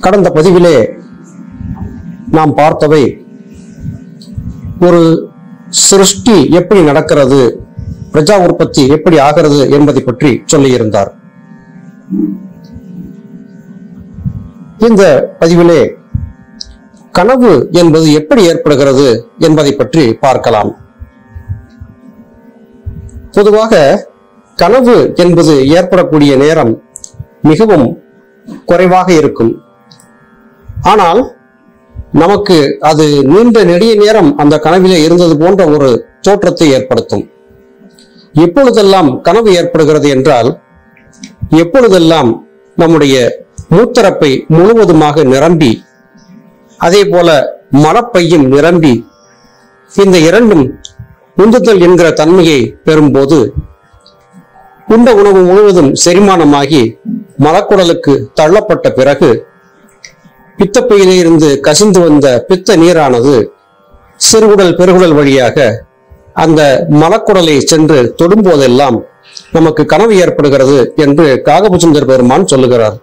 கடந்த பதிவிலே நாம் பார்த்தவை ஒரு சிருஷ்டி எப்படி நடக்கிறது பிரஜா உற்பத்தி எப்படி ஆகிறது என்பதை பற்றி சொல்லியிருந்தார் இந்த பதிவிலே கனவு என்பது எப்படி ஏற்படுகிறது என்பதை பற்றி பார்க்கலாம் பொதுவாக கனவு என்பது ஏற்படக்கூடிய நேரம் மிகவும் குறைவாக இருக்கும் ஆனால் நமக்கு அது நீண்ட நெடிய நேரம் அந்த கனவிலே இருந்தது போன்ற ஒரு தோற்றத்தை ஏற்படுத்தும் எப்பொழுதெல்லாம் கனவு ஏற்படுகிறது என்றால் எப்பொழுதெல்லாம் நம்முடைய மூத்தரப்பை முழுவதுமாக நிரம்பி அதே போல மலப்பையும் நிரம்பி இந்த இரண்டும் உந்துதல் என்கிற தன்மையை பெறும்போது உண்ட உணவு முழுவதும் செரிமானமாகி மலக்குடலுக்கு தள்ளப்பட்ட பிறகு பித்தப்பையிலே இருந்து கசிந்து வந்த பித்த நீரானது சிறுகுடல் பெருகுடல் வழியாக அந்த மலக்குடலை சென்று தொடும்போதெல்லாம் நமக்கு கனவு ஏற்படுகிறது என்று காகபுசுந்தர் பெருமான் சொல்லுகிறார்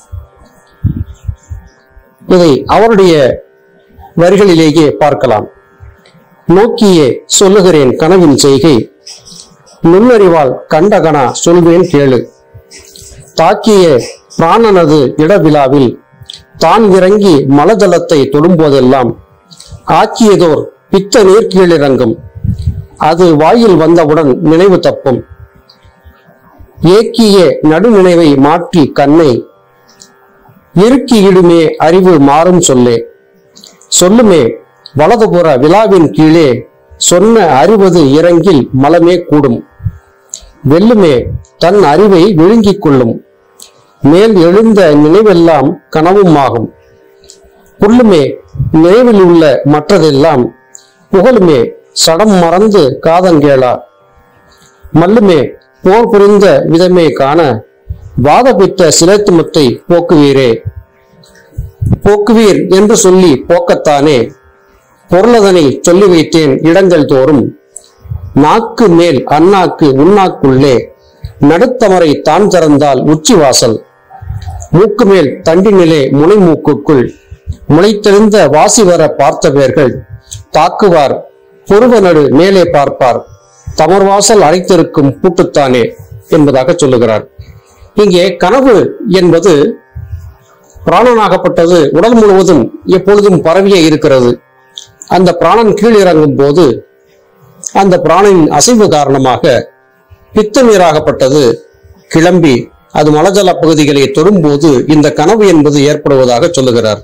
இதை அவருடைய வரிகளிலேயே பார்க்கலாம் நோக்கியே சொல்லுகிறேன் கனவின் செய்கை நுண்ணறிவால் கண்டகனா சொல்வேன் கேளு தாக்கிய பிராணனது இடவிழாவில் தான் இறங்கி மலஜலத்தை தொடும்போதெல்லாம் ஆக்கியதோர் பித்த நீர் கீழிறங்கும் அது வாயில் வந்தவுடன் நினைவு தப்பும் ஏக்கிய நடுநினைவை மாற்றி கண்ணை இறுக்கியிடுமே அறிவு மாறும் சொல்லே சொல்லுமே வலதுபுற விழாவின் கீழே சொன்ன அறிவது இறங்கில் மலமே கூடும் வெல்லுமே தன் அறிவை விழுங்கிக் கொள்ளும் மேல் எழுந்த நினைவெல்லாம் கனவும் ஆகும் புல்லுமே நினைவில் உள்ள மற்றதெல்லாம் புகழுமே சடம் மறந்து காதங்கேளா மல்லுமே போர் புரிந்த விதமே காண வாதபித்த சிலைத்துமத்தை போக்குவீரே போக்குவீர் என்று சொல்லி போக்கத்தானே பொருளதனை சொல்லி வைத்தேன் இடங்கள் தோறும் நாக்கு மேல் அண்ணாக்கு உண்ணாக்குள்ளே நடுத்தமரை தான் திறந்தால் உச்சி வாசல் மூக்கு மேல் தண்டினிலே முனை மூக்குக்குள் முளைத்தெழுந்த வாசி வர பார்த்தவர்கள் தாக்குவார் பொருவ நடு மேலே பார்ப்பார் தமர்வாசல் அடைத்திருக்கும் பூட்டுத்தானே என்பதாக சொல்லுகிறார் இங்கே கனவு என்பது பிராணனாகப்பட்டது உடல் முழுவதும் எப்பொழுதும் பரவியே இருக்கிறது அந்த பிராணன் கீழ் இறங்கும் போது அந்த பிராணனின் அசைவு காரணமாக பித்த நீராகப்பட்டது கிளம்பி அது மலஜல பகுதிகளை தொடும்போது இந்த கனவு என்பது ஏற்படுவதாக சொல்லுகிறார்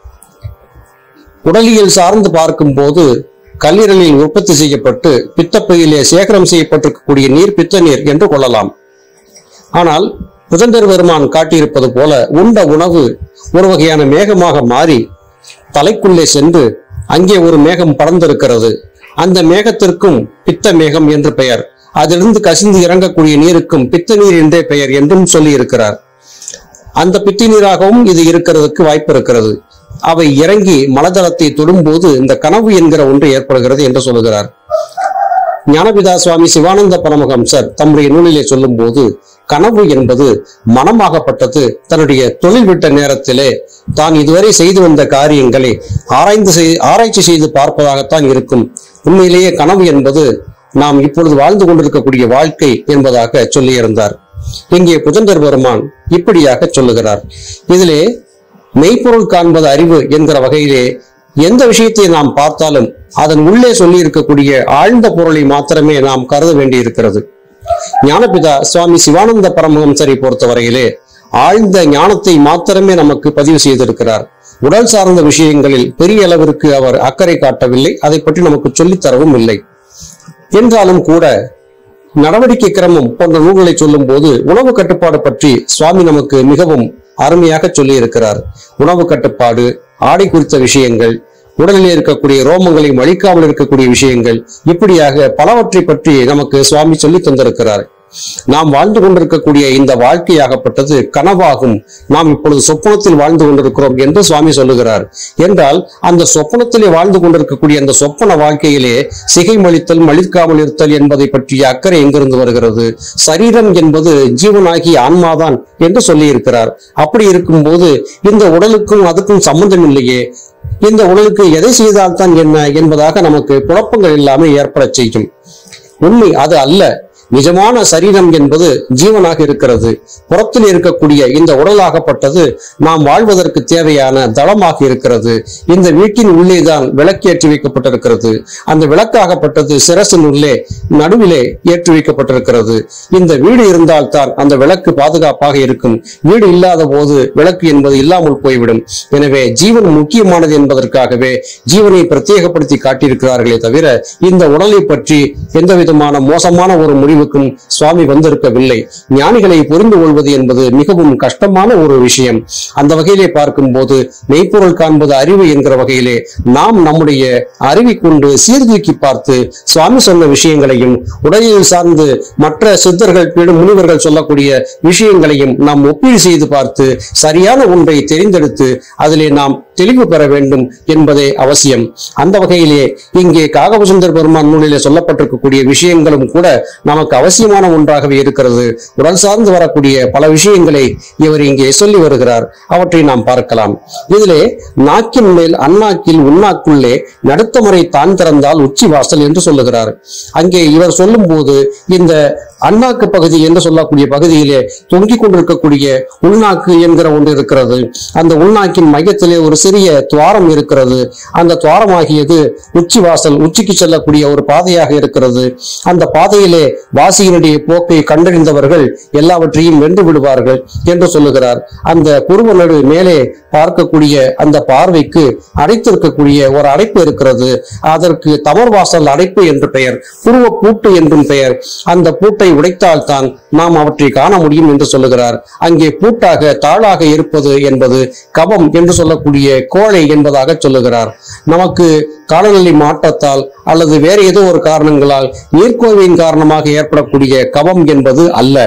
உடலியல் சார்ந்து பார்க்கும்போது கல்லீரலில் உற்பத்தி செய்யப்பட்டு பித்தப்பையிலே சேகரம் செய்யப்பட்டிருக்கக்கூடிய நீர் பித்த நீர் என்று கொள்ளலாம் ஆனால் புதந்தர் பெருமான் காட்டியிருப்பது போல உண்ட உணவு ஒரு வகையான மேகமாக மாறி தலைக்குள்ளே சென்று அங்கே ஒரு மேகம் பறந்திருக்கிறது அந்த மேகத்திற்கும் பித்த மேகம் என்று பெயர் அதிலிருந்து கசிந்து இறங்கக்கூடிய நீருக்கும் பித்த நீர் என்றே பெயர் என்றும் சொல்லி இருக்கிறார் அந்த பித்தி நீராகவும் இது இருக்கிறதுக்கு வாய்ப்பு இருக்கிறது அவை இறங்கி மலதளத்தை தொடும்போது இந்த கனவு என்கிற ஒன்று ஏற்படுகிறது என்று சொல்லுகிறார் ஞானபிதா சுவாமி சிவானந்த பரமஹம்சர் தம்முடைய நூலிலே சொல்லும் போது கனவு என்பது மனமாகப்பட்டது தன்னுடைய தொழில் விட்ட நேரத்திலே தான் இதுவரை செய்து வந்த காரியங்களை ஆராய்ந்து செய்- ஆராய்ச்சி செய்து பார்ப்பதாகத்தான் இருக்கும் உண்மையிலேயே கனவு என்பது நாம் இப்பொழுது வாழ்ந்து கொண்டிருக்கக்கூடிய வாழ்க்கை என்பதாக சொல்லியிருந்தார் இங்கே புதந்தர் பெருமான் இப்படியாக சொல்லுகிறார் இதிலே மெய்ப்பொருள் காண்பது அறிவு என்கிற வகையிலே எந்த விஷயத்தை நாம் பார்த்தாலும் அதன் உள்ளே சொல்லி இருக்கக்கூடிய ஆழ்ந்த பொருளை மாத்திரமே நாம் கருத வேண்டியிருக்கிறது ஞானபிதா சுவாமி சிவானந்த பரமஹம்சரை பொறுத்தவரையிலே ஆழ்ந்த ஞானத்தை மாத்திரமே நமக்கு பதிவு செய்திருக்கிறார் உடல் சார்ந்த விஷயங்களில் பெரிய அளவிற்கு அவர் அக்கறை காட்டவில்லை அதை பற்றி நமக்கு சொல்லித் தரவும் இல்லை என்றாலும் கூட நடவடிக்கை கிரமம் போன்ற நூல்களை சொல்லும் போது உணவு கட்டுப்பாடு பற்றி சுவாமி நமக்கு மிகவும் அருமையாக சொல்லி இருக்கிறார் உணவு கட்டுப்பாடு ஆடை குறித்த விஷயங்கள் உடலில் இருக்கக்கூடிய ரோமங்களை அழிக்காமல் இருக்கக்கூடிய விஷயங்கள் இப்படியாக பலவற்றை பற்றி நமக்கு சுவாமி சொல்லி தந்திருக்கிறார் நாம் வாழ்ந்து கொண்டிருக்கக்கூடிய இந்த வாழ்க்கையாகப்பட்டது கனவாகும் நாம் இப்பொழுது சொப்பனத்தில் வாழ்ந்து கொண்டிருக்கிறோம் என்று சுவாமி சொல்லுகிறார் என்றால் அந்த சொப்பனத்திலே வாழ்ந்து கொண்டிருக்கக்கூடிய அந்த சொப்பன வாழ்க்கையிலே சிகை மலித்தல் மலிர்க்காமல் இருத்தல் என்பதை பற்றிய அக்கறை எங்கிருந்து வருகிறது சரீரம் என்பது ஜீவனாகிய ஆன்மாதான் என்று சொல்லி இருக்கிறார் அப்படி இருக்கும்போது இந்த உடலுக்கும் அதுக்கும் சம்பந்தம் இல்லையே இந்த உடலுக்கு எதை செய்தால்தான் என்ன என்பதாக நமக்கு குழப்பங்கள் இல்லாமல் ஏற்படச் செய்யும் உண்மை அது அல்ல நிஜமான சரீரம் என்பது ஜீவனாக இருக்கிறது புறத்தில் இருக்கக்கூடிய இந்த உடலாகப்பட்டது நாம் வாழ்வதற்கு தேவையான தளமாக இருக்கிறது இந்த வீட்டின் உள்ளேதான் விளக்கேற்றி வைக்கப்பட்டிருக்கிறது அந்த விளக்காகப்பட்டது சிரசின் உள்ளே நடுவிலே ஏற்றி வைக்கப்பட்டிருக்கிறது இந்த வீடு இருந்தால்தான் அந்த விளக்கு பாதுகாப்பாக இருக்கும் வீடு இல்லாத போது விளக்கு என்பது இல்லாமல் போய்விடும் எனவே ஜீவன் முக்கியமானது என்பதற்காகவே ஜீவனை பிரத்யேகப்படுத்தி காட்டியிருக்கிறார்களே தவிர இந்த உடலை பற்றி எந்த விதமான மோசமான ஒரு முடிவுக்கும் சுவாமி வந்திருக்கவில்லை ஞானிகளை புரிந்து கொள்வது என்பது மிகவும் கஷ்டமான ஒரு விஷயம் அந்த வகையிலே பார்க்கும்போது மெய்ப்பொருள் காண்பது அறிவு என்கிற வகையிலே நாம் நம்முடைய அறிவை கொண்டு சீர்தூக்கி பார்த்து சுவாமி சொன்ன விஷயங்களையும் உடலில் சார்ந்து மற்ற சித்தர்கள் பீடும் முனிவர்கள் சொல்லக்கூடிய விஷயங்களையும் நாம் ஒப்பீடு செய்து பார்த்து சரியான ஒன்றை தெரிந்தெடுத்து அதிலே நாம் தெளிவு பெற வேண்டும் என்பதே அவசியம் அந்த வகையிலே இங்கே காகபசுந்தர் பெருமான் நூலிலே சொல்லப்பட்டிருக்கக்கூடிய விஷயங்களும் கூட நமக்கு அவசியமான ஒன்றாகவே இருக்கிறது உடல் சார்ந்து வரக்கூடிய பல விஷயங்களை இவர் இங்கே சொல்லி வருகிறார் அவற்றை நாம் பார்க்கலாம் இதிலே நாக்கின் மேல் அண்ணாக்கில் உண்ணாக்குள்ளே நடுத்த முறை தான் திறந்தால் உச்சி வாசல் என்று சொல்லுகிறார் அங்கே இவர் சொல்லும்போது இந்த அண்ணாக்கு பகுதி என்று சொல்லக்கூடிய பகுதியிலே தொங்கிக் கொண்டிருக்கக்கூடிய உள்நாக்கு என்கிற ஒன்று இருக்கிறது அந்த உள்நாக்கின் மையத்திலே ஒரு சிறிய துவாரம் இருக்கிறது அந்த துவாரமாகியது உச்சி வாசல் உச்சிக்கு செல்லக்கூடிய ஒரு பாதையாக இருக்கிறது அந்த பாதையிலே வாசியினுடைய போக்கை கண்டறிந்தவர்கள் எல்லாவற்றையும் வென்று விடுவார்கள் என்று சொல்லுகிறார் அந்த புருவ நடு மேலே பார்க்கக்கூடிய அந்த பார்வைக்கு அடைத்திருக்கக்கூடிய ஒரு அடைப்பு இருக்கிறது அதற்கு தமர்வாசல் அடைப்பு என்று பெயர் புருவ பூட்டு என்றும் பெயர் அந்த பூட்டை உடைத்தால் தான் நாம் அவற்றை காண முடியும் என்று சொல்லுகிறார் அங்கே பூட்டாக தாளாக இருப்பது என்பது கபம் என்று சொல்லக்கூடிய கோழை என்பதாக சொல்லுகிறார் நமக்கு காலநிலை மாற்றத்தால் அல்லது வேறு ஏதோ ஒரு காரணங்களால் நீர்க்கோவையின் காரணமாக ஏற்படக்கூடிய கபம் என்பது அல்ல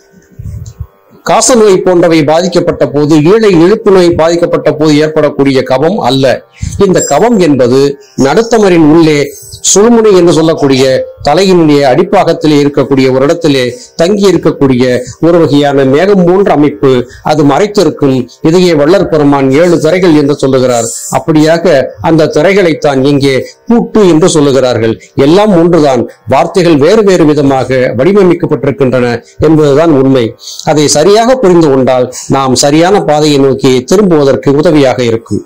காசநோய் போன்றவை பாதிக்கப்பட்ட போது ஈழை இழுப்பு நோய் பாதிக்கப்பட்ட போது ஏற்படக்கூடிய கபம் அல்ல இந்த கபம் என்பது நடுத்தமரின் உள்ளே சுழுமுனை என்று சொல்லக்கூடிய தலையினுடைய அடிப்பாகத்திலே இருக்கக்கூடிய ஒரு இடத்திலே தங்கி இருக்கக்கூடிய ஒரு வகையான மேகம் போன்ற அமைப்பு அது மறைத்திருக்கும் இதையே வள்ளற் பெருமான் ஏழு திரைகள் என்று சொல்லுகிறார் அப்படியாக அந்த திரைகளைத்தான் இங்கே பூட்டு என்று சொல்லுகிறார்கள் எல்லாம் ஒன்றுதான் வார்த்தைகள் வேறு வேறு விதமாக வடிவமைக்கப்பட்டிருக்கின்றன என்பதுதான் உண்மை அதை சரியாக புரிந்து கொண்டால் நாம் சரியான பாதையை நோக்கி திரும்புவதற்கு உதவியாக இருக்கும்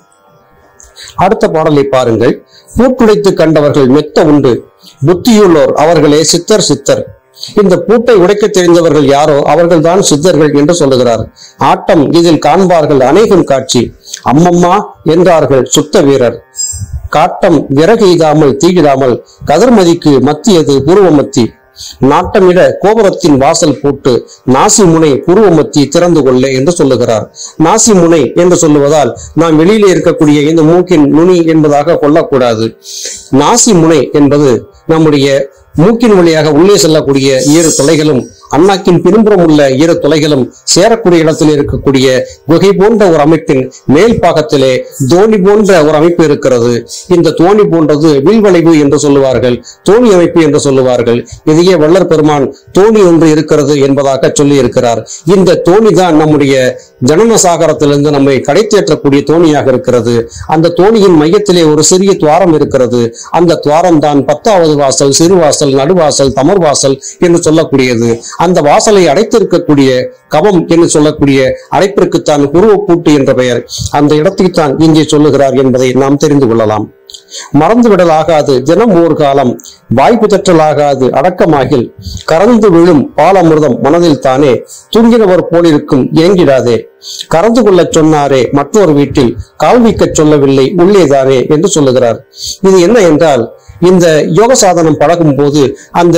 அடுத்த பாடலை பாருங்கள் பூட்டுடைத்து கண்டவர்கள் மெத்த உண்டு புத்தியுள்ளோர் அவர்களே சித்தர் சித்தர் இந்த பூட்டை உடைக்க தெரிந்தவர்கள் யாரோ அவர்கள்தான் சித்தர்கள் என்று சொல்லுகிறார் ஆட்டம் இதில் காண்பார்கள் அநேகம் காட்சி அம்மம்மா என்றார்கள் சுத்த வீரர் காட்டம் விறகு எய்தாமல் தீயிடாமல் கதிர்மதிக்கு மத்தியது புருவமத்தி நாட்டமிட கோபுரத்தின் வாசல் போட்டு நாசி முனை புருவமத்தி திறந்து கொள்ள என்று சொல்லுகிறார் நாசி முனை என்று சொல்லுவதால் நாம் வெளியிலே இருக்கக்கூடிய இந்த மூக்கின் நுனி என்பதாக கொள்ளக்கூடாது நாசி முனை என்பது நம்முடைய மூக்கின் வழியாக உள்ளே செல்லக்கூடிய இரு தொலைகளும் அண்ணாக்கின் பின்புறம் உள்ள இரு தொலைகளும் சேரக்கூடிய இடத்தில் இருக்கக்கூடிய குகை போன்ற ஒரு அமைப்பின் மேல் பாகத்திலே தோணி போன்ற ஒரு அமைப்பு இருக்கிறது இந்த தோணி போன்றது வில்வளைவு என்று சொல்லுவார்கள் தோணி அமைப்பு என்று சொல்லுவார்கள் இதையே வள்ளற் பெருமான் தோணி ஒன்று இருக்கிறது என்பதாக சொல்லி இருக்கிறார் இந்த தோணி தான் நம்முடைய ஜனன சாகரத்திலிருந்து நம்மை கடைத்தேற்றக்கூடிய தோணியாக இருக்கிறது அந்த தோணியின் மையத்திலே ஒரு சிறிய துவாரம் இருக்கிறது அந்த துவாரம் தான் பத்தாவது வாசல் சிறுவாசல் நடுவாசல் தமர் வாசல் என்று சொல்லக்கூடியது அந்த வாசலை அடைத்திருக்கக்கூடிய கவம் என்று சொல்லக்கூடிய அடைப்பிற்குத்தான் உருவ பூட்டு என்ற பெயர் அந்த இடத்தைத்தான் இங்கே சொல்லுகிறார் என்பதை நாம் தெரிந்து கொள்ளலாம் மறந்து விடலாகாது தினம் ஓர் காலம் வாய்ப்பு தற்றலாகாது அடக்கமாகில் கறந்து விழும் பாலமிர்தம் மனதில் தானே தூங்கினவர் போலிருக்கும் ஏங்கிடாதே கறந்து கொள்ளச் சொன்னாரே மற்றொரு வீட்டில் கால் வைக்கச் சொல்லவில்லை உள்ளேதானே என்று சொல்லுகிறார் இது என்ன என்றால் இந்த யோக சாதனம் பழகும் போது அந்த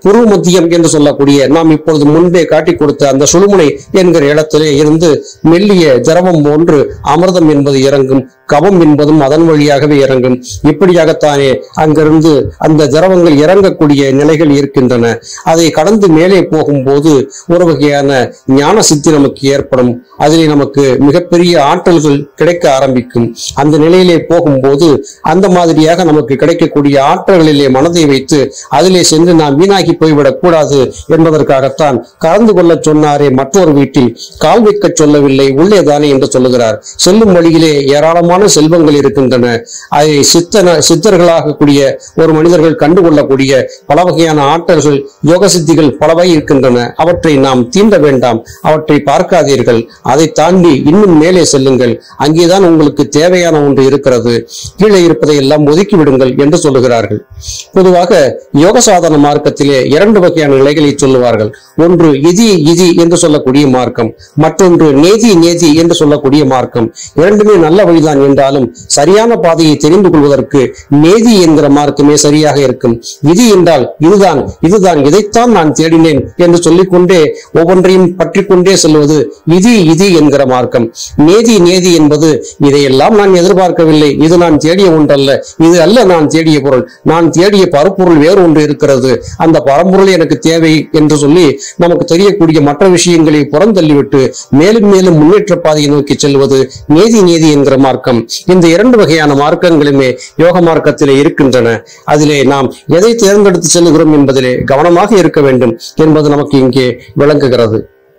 புரு மத்தியம் என்று சொல்லக்கூடிய நாம் இப்பொழுது முன்பே காட்டி கொடுத்த அந்த சுழுமுனை என்கிற இடத்திலே இருந்து மெல்லிய திரவம் போன்று அமிர்தம் என்பது இறங்கும் கவம் என்பதும் அதன் வழியாகவே இறங்கும் இப்படியாகத்தானே அங்கிருந்து அந்த திரவங்கள் இறங்கக்கூடிய நிலைகள் இருக்கின்றன அதை கடந்து மேலே போகும்போது ஒரு வகையான ஞான சித்தி நமக்கு ஏற்படும் அதிலே நமக்கு மிகப்பெரிய ஆற்றல்கள் கிடைக்க ஆரம்பிக்கும் அந்த நிலையிலே போகும்போது அந்த மாதிரியாக நமக்கு கிடைக்கக்கூடிய ஆற்றல்களிலே மனதை வைத்து அதிலே சென்று நாம் வீணாகி போய்விடக் கூடாது என்பதற்காகத்தான் கலந்து கொள்ள சொன்னாரே மற்றொரு வீட்டில் கால் வைக்க சொல்லவில்லை உள்ளே தானே என்று சொல்லுகிறார் செல்லும் வழியிலே ஏராளமான செல்வங்கள் இருக்கின்றன அதை சித்தன சித்தர்களாக கூடிய ஒரு மனிதர்கள் கண்டுகொள்ளக்கூடிய பல வகையான ஆற்றல்கள் யோக சித்திகள் பலவை இருக்கின்றன அவற்றை நாம் தீண்ட வேண்டாம் அவற்றை பார்க்காதீர்கள் அதை தாண்டி இன்னும் மேலே செல்லுங்கள் அங்கேதான் உங்களுக்கு தேவையான ஒன்று இருக்கிறது கீழே இருப்பதை எல்லாம் ஒதுக்கி விடுங்கள் என்று சொல்லுகிறார்கள் பொதுவாக யோக சாதன மார்க்கத்திலே இரண்டு வகையான நிலைகளை சொல்லுவார்கள் ஒன்று இதி இதி என்று சொல்லக்கூடிய மார்க்கம் மற்றொன்று நேதி நேதி என்று சொல்லக்கூடிய மார்க்கம் இரண்டுமே நல்ல வழிதான் என்றாலும் சரியான பாதையை தெரிந்து கொள்வதற்கு நேதி என்கிற மார்க்கமே சரியாக இருக்கும் விதி என்றால் இதுதான் இதுதான் இதைத்தான் நான் தேடினேன் என்று சொல்லிக்கொண்டே ஒவ்வொன்றையும் பற்றி கொண்டே செல்வது இதி இதி என்கிற மார்க்கம் நேதி நேதி என்பது இதையெல்லாம் நான் எதிர்பார்க்கவில்லை இது நான் தேடிய ஒன்றல்ல இது அல்ல நான் தேடிய பொருள் நான் தேடிய பரப்பொருள் வேறு ஒன்று இருக்கிறது அந்த பரம்பொருள் எனக்கு தேவை என்று சொல்லி நமக்கு தெரியக்கூடிய மற்ற விஷயங்களை புறந்தள்ளிவிட்டு மேலும் மேலும் முன்னேற்ற பாதையை நோக்கி செல்வது நேதி நேதி என்கிற மார்க்கம் இந்த இரண்டு வகையான மார்க்கங்களுமே யோக மார்க்கத்திலே இருக்கின்றன அதிலே நாம் எதை தேர்ந்தெடுத்து செல்கிறோம் என்பதிலே கவனமாக இருக்க வேண்டும் என்பது நமக்கு இங்கே விளங்குகிறது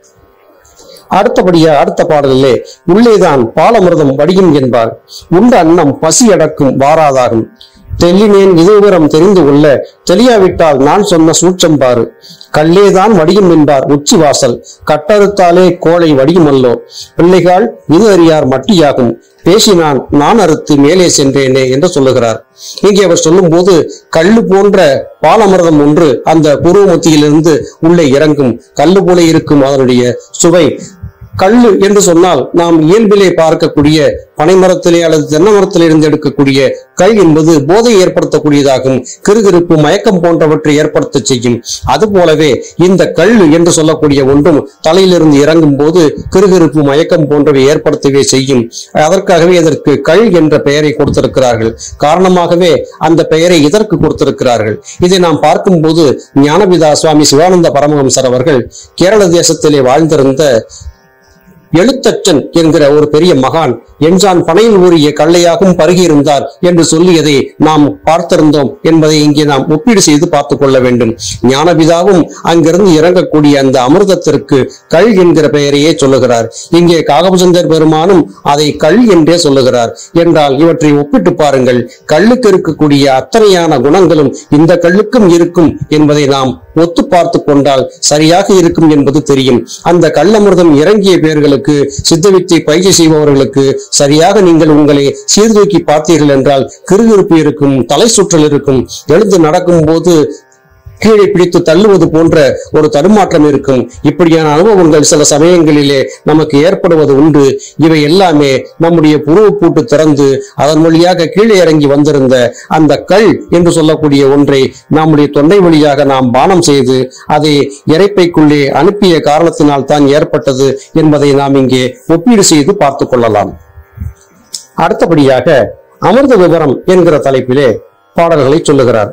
அடுத்தபடியா அடுத்த பாடலிலே உள்ளேதான் பாலமிர்தம் வடியும் என்பார் உண்ட அன்னம் பசி அடக்கும் வாராதாகும் தெல்லினேன் இது விவரம் தெரிந்து கொள்ள தெரியாவிட்டால் நான் சொன்ன சூட்சம் பாரு கல்லேதான் வடியும் என்பார் உச்சி வாசல் கட்டறுத்தாலே கோளை வடியுமல்லோ பிள்ளைகள் இது அறியார் மட்டியாகும் பேசினான் நான் அறுத்து மேலே சென்றேனே என்று சொல்லுகிறார் இங்கே அவர் சொல்லும்போது கல்லு போன்ற பாலமிர்தம் ஒன்று அந்த பூர்வ மத்தியிலிருந்து உள்ளே இறங்கும் கல்லு போல இருக்கும் அதனுடைய சுவை கல்லு என்று சொன்னால் நாம் இயல்பிலே பார்க்கக்கூடிய பனைமரத்திலே அல்லது தென்னை மரத்திலே இருந்து எடுக்கக்கூடிய கல் என்பது போதை ஏற்படுத்தக்கூடியதாகும் கிருகிருப்பு மயக்கம் போன்றவற்றை ஏற்படுத்த செய்யும் அது போலவே இந்த கல் என்று சொல்லக்கூடிய ஒன்றும் தலையிலிருந்து இறங்கும் போது கிருகிருப்பு மயக்கம் போன்றவை ஏற்படுத்தவே செய்யும் அதற்காகவே இதற்கு கல் என்ற பெயரை கொடுத்திருக்கிறார்கள் காரணமாகவே அந்த பெயரை இதற்கு கொடுத்திருக்கிறார்கள் இதை நாம் பார்க்கும்போது ஞானபிதா சுவாமி சிவானந்த பரமஹம்சர் அவர்கள் கேரள தேசத்திலே வாழ்ந்திருந்த எழுத்தச்சன் என்கிற ஒரு பெரிய மகான் என்ஜான் பனையில் ஊறிய கல்லையாகவும் பருகியிருந்தார் என்று சொல்லியதை நாம் பார்த்திருந்தோம் என்பதை இங்கே நாம் ஒப்பீடு செய்து பார்த்துக் கொள்ள வேண்டும் ஞானபிதாவும் அங்கிருந்து இறங்கக்கூடிய அந்த அமிர்தத்திற்கு கல் என்கிற பெயரையே சொல்லுகிறார் இங்கே காகபசுந்தர் பெருமானும் அதை கல் என்றே சொல்லுகிறார் என்றால் இவற்றை ஒப்பிட்டு பாருங்கள் கல்லுக்கு இருக்கக்கூடிய அத்தனையான குணங்களும் இந்த கல்லுக்கும் இருக்கும் என்பதை நாம் ஒத்து பார்த்து கொண்டால் சரியாக இருக்கும் என்பது தெரியும் அந்த கள்ளமிர்தம் இறங்கிய பேர்களுக்கு சித்தவித்தை பயிற்சி செய்பவர்களுக்கு சரியாக நீங்கள் உங்களை சீர்தூக்கி பார்த்தீர்கள் என்றால் கிருகிருப்பு இருக்கும் தலை சுற்றல் இருக்கும் எழுந்து நடக்கும் போது கீழே பிடித்து தள்ளுவது போன்ற ஒரு தடுமாற்றம் இருக்கும் இப்படியான அனுபவங்கள் சில சமயங்களிலே நமக்கு ஏற்படுவது உண்டு இவை எல்லாமே நம்முடைய புருவ பூட்டு திறந்து அதன் வழியாக கீழே இறங்கி வந்திருந்த அந்த கல் என்று சொல்லக்கூடிய ஒன்றை நம்முடைய தொண்டை வழியாக நாம் பானம் செய்து அதை இறைப்பைக்குள்ளே அனுப்பிய காரணத்தினால் தான் ஏற்பட்டது என்பதை நாம் இங்கே ஒப்பீடு செய்து பார்த்துக் கொள்ளலாம் அடுத்தபடியாக அமிர்த விவரம் என்கிற தலைப்பிலே பாடல்களை சொல்லுகிறார்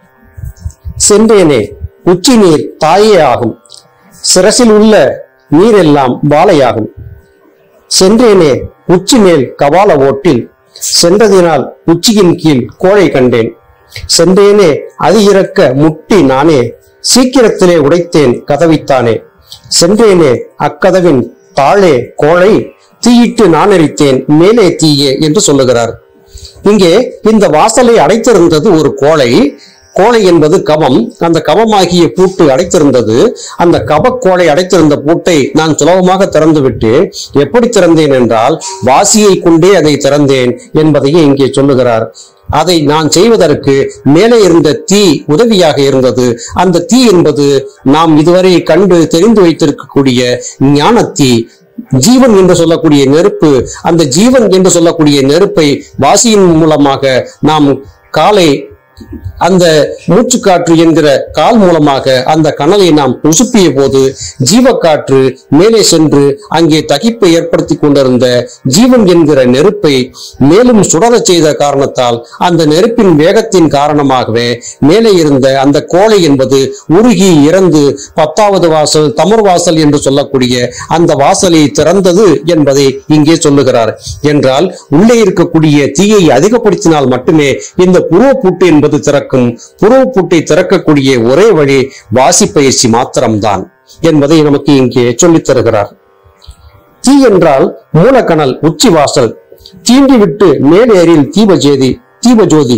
சென்றேனே உச்சி நீர் தாயே ஆகும் சிரசில் உள்ள நீரெல்லாம் வாழையாகும் சென்றேனே உச்சி மேல் கபால ஓட்டில் சென்றதினால் உச்சியின் கீழ் கோழை கண்டேன் சென்றேனே அது இறக்க முட்டி நானே சீக்கிரத்திலே உடைத்தேன் கதவித்தானே சென்றேனே அக்கதவின் தாழே கோழை தீயிட்டு நான் எரித்தேன் மேலே தீயே என்று சொல்லுகிறார் இங்கே இந்த வாசலை அடைத்திருந்தது ஒரு கோழை கோழை என்பது கவம் அந்த கவமாகிய பூட்டு அடைத்திருந்தது அந்த கவக்கோளை அடைத்திருந்த பூட்டை நான் சுலபமாக திறந்து விட்டு எப்படி திறந்தேன் என்றால் வாசியை கொண்டே அதை திறந்தேன் என்பதையே இங்கே சொல்லுகிறார் அதை நான் செய்வதற்கு மேலே இருந்த தீ உதவியாக இருந்தது அந்த தீ என்பது நாம் இதுவரை கண்டு தெரிந்து வைத்திருக்கக்கூடிய ஞானத்தீ ஜீவன் என்று சொல்லக்கூடிய நெருப்பு அந்த ஜீவன் என்று சொல்லக்கூடிய நெருப்பை வாசியின் மூலமாக நாம் காலை அந்த மூச்சுக்காற்று என்கிற கால் மூலமாக அந்த கனலை நாம் உசுப்பிய போது ஜீவக்காற்று மேலே சென்று அங்கே தகிப்பை ஏற்படுத்தி கொண்டிருந்த ஜீவன் என்கிற நெருப்பை மேலும் சுடரச் செய்த காரணத்தால் அந்த நெருப்பின் வேகத்தின் காரணமாகவே மேலே இருந்த அந்த கோலை என்பது உருகி இறந்து பத்தாவது வாசல் தமர் வாசல் என்று சொல்லக்கூடிய அந்த வாசலை திறந்தது என்பதை இங்கே சொல்லுகிறார் என்றால் உள்ளே இருக்கக்கூடிய தீயை அதிகப்படுத்தினால் மட்டுமே இந்த புருவ பூட்டு என்பது திறக்கும் புருவ பூட்டை திறக்கக்கூடிய ஒரே வழி வாசி பயிற்சி மாத்திரம்தான் என்பதை நமக்கு இங்கே சொல்லித் தருகிறார் தீ என்றால் மூலக்கணல் உச்சி வாசல் தீண்டி விட்டு மேலேறில் தீபஜேதி தீபஜோதி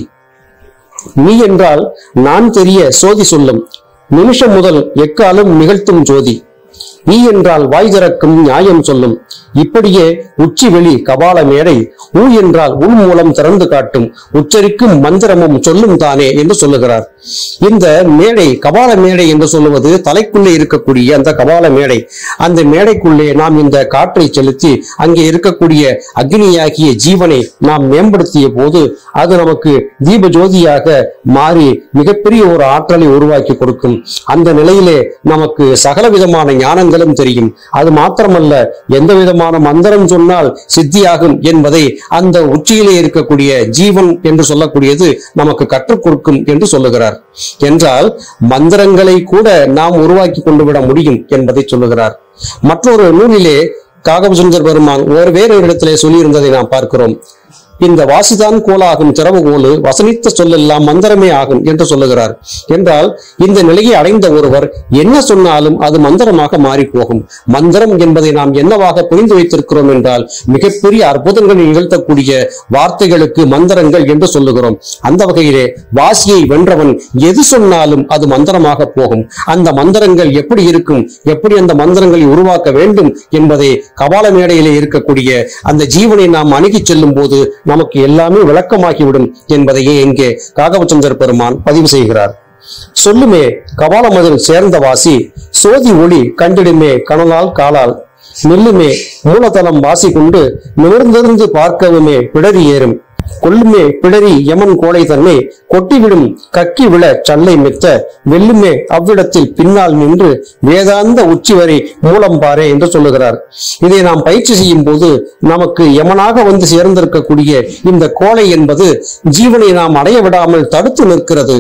நீ என்றால் நான் தெரிய சோதி சொல்லும் நிமிஷம் முதல் எக்காலும் நிகழ்த்தும் ஜோதி நீ என்றால் வாய் திறக்கும் நியாயம் சொல்லும் இப்படியே உச்சி வெளி கபால மேடை ஊ என்றால் உள் மூலம் திறந்து காட்டும் உச்சரிக்கும் மந்திரமும் சொல்லும் தானே என்று சொல்லுகிறார் இந்த மேடை கபால மேடை என்று சொல்லுவது தலைக்குள்ளே இருக்கக்கூடிய அந்த கபால மேடை அந்த மேடைக்குள்ளே நாம் இந்த காற்றை செலுத்தி அங்கே இருக்கக்கூடிய அக்னியாகிய ஜீவனை நாம் மேம்படுத்திய போது அது நமக்கு தீப ஜோதியாக மாறி மிகப்பெரிய ஒரு ஆற்றலை உருவாக்கி கொடுக்கும் அந்த நிலையிலே நமக்கு சகல விதமான ஞானங்களும் தெரியும் அது மாத்திரமல்ல எந்த விதமான மந்திரம் சொன்னால் சித்தியாகும் என்பதை அந்த உச்சியிலே இருக்கக்கூடிய ஜீவன் என்று சொல்லக்கூடியது நமக்கு கற்றுக் கொடுக்கும் என்று சொல்லுகிறார் என்றால் மந்திரங்களை கூட நாம் உருவாக்கி கொண்டு விட முடியும் என்பதை சொல்லுகிறார் மற்றொரு நூலிலே காகபசுந்தர் பெருமான் ஒரு வேறு இடத்திலே சொல்லியிருந்ததை நாம் பார்க்கிறோம் இந்த வாசிதான் கோலாகும் திறவுகோலு வசனித்த சொல்லெல்லாம் மந்திரமே ஆகும் என்று சொல்லுகிறார் என்றால் இந்த நிலையை அடைந்த ஒருவர் என்ன சொன்னாலும் அது மந்திரமாக மாறி போகும் மந்திரம் என்பதை நாம் என்னவாக புரிந்து வைத்திருக்கிறோம் என்றால் மிகப்பெரிய அற்புதங்களை நிகழ்த்தக்கூடிய வார்த்தைகளுக்கு மந்திரங்கள் என்று சொல்லுகிறோம் அந்த வகையிலே வாசியை வென்றவன் எது சொன்னாலும் அது மந்திரமாக போகும் அந்த மந்திரங்கள் எப்படி இருக்கும் எப்படி அந்த மந்திரங்களை உருவாக்க வேண்டும் என்பதை கபால மேடையிலே இருக்கக்கூடிய அந்த ஜீவனை நாம் அணுகிச் செல்லும் போது நமக்கு எல்லாமே விளக்கமாகிவிடும் என்பதையே இங்கே காகவச்சந்தர் பெருமான் பதிவு செய்கிறார் சொல்லுமே கபாலமதில் சேர்ந்த வாசி சோதி ஒளி கண்டிடுமே கனலால் காலால் நெல்லுமே மூலதனம் வாசி கொண்டு நிமிர்ந்திருந்து பார்க்கவுமே பிடரி ஏறும் கொல்லுமே பிடரி யமன் கோடை தன்னை கொட்டிவிடும் கக்கி விழ சல்லை மெத்த வெல்லுமே அவ்விடத்தில் பின்னால் நின்று வேதாந்த உச்சி வரை மூலம் பாரே என்று சொல்லுகிறார் இதை நாம் பயிற்சி செய்யும் போது நமக்கு யமனாக வந்து சேர்ந்திருக்கக்கூடிய இந்த கோலை என்பது ஜீவனை நாம் அடைய விடாமல் தடுத்து நிற்கிறது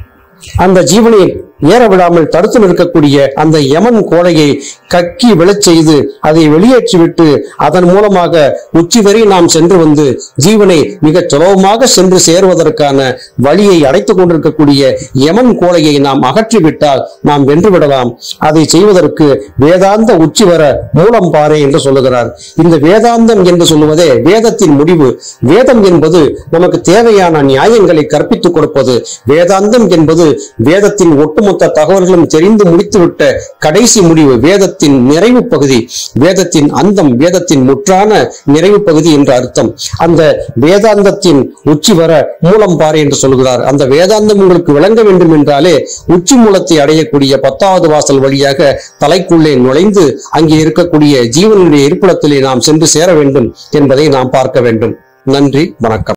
அந்த ஜீவனை ஏற விடாமல் தடுத்து நிற்கக்கூடிய அந்த யமன் கோடையை கக்கி விழச் செய்து அதை வெளியேற்றிவிட்டு அதன் மூலமாக உச்சி வரை நாம் சென்று வந்து ஜீவனை மிக சுலபமாக சென்று சேருவதற்கான வழியை அடைத்துக் கொண்டிருக்கக்கூடிய யமன் கோடையை நாம் அகற்றிவிட்டால் நாம் வென்று விடலாம் அதை செய்வதற்கு வேதாந்த உச்சி வர மூலம் பாறை என்று சொல்லுகிறார் இந்த வேதாந்தம் என்று சொல்லுவதே வேதத்தின் முடிவு வேதம் என்பது நமக்கு தேவையான நியாயங்களை கற்பித்துக் கொடுப்பது வேதாந்தம் என்பது வேதத்தின் ஒட்டுமொத்த தகவல்களும் தெரிந்து முடித்துவிட்ட கடைசி முடிவு வேதத்தின் நிறைவு பகுதி வேதத்தின் அந்தம் வேதத்தின் முற்றான நிறைவு பகுதி என்று அர்த்தம் அந்த வேதாந்தத்தின் உச்சி வர மூலம் பாறை என்று சொல்கிறார் அந்த வேதாந்தம் உங்களுக்கு விளங்க வேண்டும் என்றாலே உச்சி மூலத்தை அடையக்கூடிய பத்தாவது வாசல் வழியாக தலைக்குள்ளே நுழைந்து அங்கே இருக்கக்கூடிய ஜீவனுடைய இருப்பிடத்திலே நாம் சென்று சேர வேண்டும் என்பதை நாம் பார்க்க வேண்டும் நன்றி வணக்கம்